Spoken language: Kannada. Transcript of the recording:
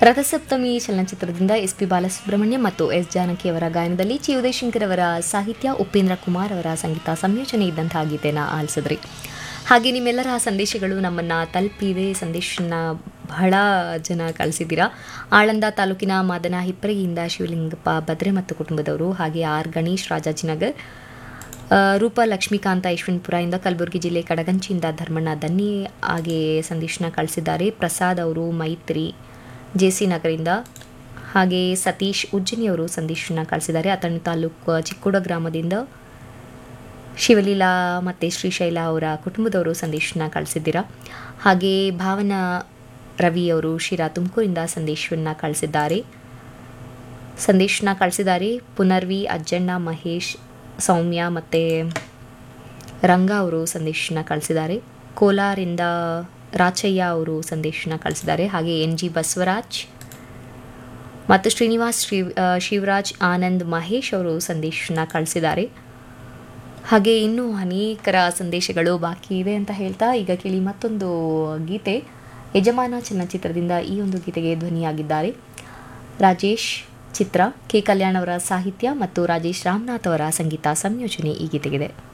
ರಥಸಪ್ತಮಿ ಚಲನಚಿತ್ರದಿಂದ ಎಸ್ ಪಿ ಬಾಲಸುಬ್ರಹ್ಮಣ್ಯ ಮತ್ತು ಎಸ್ ಜಾನಕಿ ಅವರ ಗಾಯನದಲ್ಲಿ ಚಿ ಉದಯಶಂಕರ್ ಅವರ ಸಾಹಿತ್ಯ ಉಪೇಂದ್ರ ಕುಮಾರ್ ಅವರ ಸಂಗೀತ ಸಂಯೋಜನೆ ಇದ್ದಂತಹ ಗೀತೆನ ಆಲಿಸಿದ್ರಿ ಹಾಗೆ ನಿಮ್ಮೆಲ್ಲರ ಸಂದೇಶಗಳು ನಮ್ಮನ್ನು ತಲುಪಿದೆ ಸಂದೇಶನ ಬಹಳ ಜನ ಕಳಿಸಿದ್ದೀರಾ ಆಳಂದ ತಾಲೂಕಿನ ಮಾದನ ಹಿಪ್ಪರಿಯಿಂದ ಶಿವಲಿಂಗಪ್ಪ ಭದ್ರೆ ಮತ್ತು ಕುಟುಂಬದವರು ಹಾಗೆ ಆರ್ ಗಣೇಶ್ ರಾಜಾಜಿನಗರ್ ಆ, ರೂಪ ಲಕ್ಷ್ಮೀಕಾಂತ ಯಶವಂತಪುರದಿಂದ ಕಲಬುರಗಿ ಜಿಲ್ಲೆ ಕಡಗಂಚಿಯಿಂದ ಧರ್ಮಣ್ಣ ದನ್ನಿ ಹಾಗೆ ಸಂದೇಶನ ಕಳಿಸಿದ್ದಾರೆ ಪ್ರಸಾದ್ ಅವರು ಮೈತ್ರಿ ಜೆ ಸಿ ನಗರಿಂದ ಹಾಗೆ ಸತೀಶ್ ಉಜ್ಜಿನಿ ಅವರು ಸಂದೇಶನ ಕಳಿಸಿದ್ದಾರೆ ಅಥಣಿ ತಾಲೂಕು ಚಿಕ್ಕೋಡ ಗ್ರಾಮದಿಂದ ಶಿವಲೀಲಾ ಮತ್ತು ಶ್ರೀಶೈಲ ಅವರ ಕುಟುಂಬದವರು ಸಂದೇಶನ ಕಳಿಸಿದ್ದೀರಾ ಹಾಗೆ ಭಾವನಾ ರವಿ ಅವರು ಶಿರಾ ತುಮಕೂರಿಂದ ಸಂದೇಶವನ್ನು ಕಳಿಸಿದ್ದಾರೆ ಸಂದೇಶನ ಕಳಿಸಿದ್ದಾರೆ ಪುನರ್ವಿ ಅಜ್ಜಣ್ಣ ಮಹೇಶ್ ಸೌಮ್ಯ ಮತ್ತು ರಂಗ ಅವರು ಸಂದೇಶನ ಕಳಿಸಿದ್ದಾರೆ ಕೋಲಾರಿಂದ ರಾಚಯ್ಯ ಅವರು ಸಂದೇಶನ ಕಳಿಸಿದ್ದಾರೆ ಹಾಗೆ ಎನ್ ಜಿ ಬಸವರಾಜ್ ಮತ್ತು ಶ್ರೀನಿವಾಸ್ ಶ್ರೀ ಆ, ಶಿವರಾಜ್ ಆನಂದ್ ಮಹೇಶ್ ಅವರು ಸಂದೇಶನ ಕಳಿಸಿದ್ದಾರೆ ಹಾಗೆ ಇನ್ನೂ ಅನೇಕರ ಸಂದೇಶಗಳು ಬಾಕಿ ಇದೆ ಅಂತ ಹೇಳ್ತಾ ಈಗ ಕೇಳಿ ಮತ್ತೊಂದು ಗೀತೆ ಯಜಮಾನ ಚಲನಚಿತ್ರದಿಂದ ಈ ಒಂದು ಗೀತೆಗೆ ಧ್ವನಿಯಾಗಿದ್ದಾರೆ ರಾಜೇಶ್ ಚಿತ್ರ ಕೆ ಕಲ್ಯಾಣ್ ಅವರ ಸಾಹಿತ್ಯ ಮತ್ತು ರಾಜೇಶ್ ರಾಮನಾಥ್ ಅವರ ಸಂಗೀತ ಸಂಯೋಜನೆ ಈ ಗೀತೆಗಿದೆ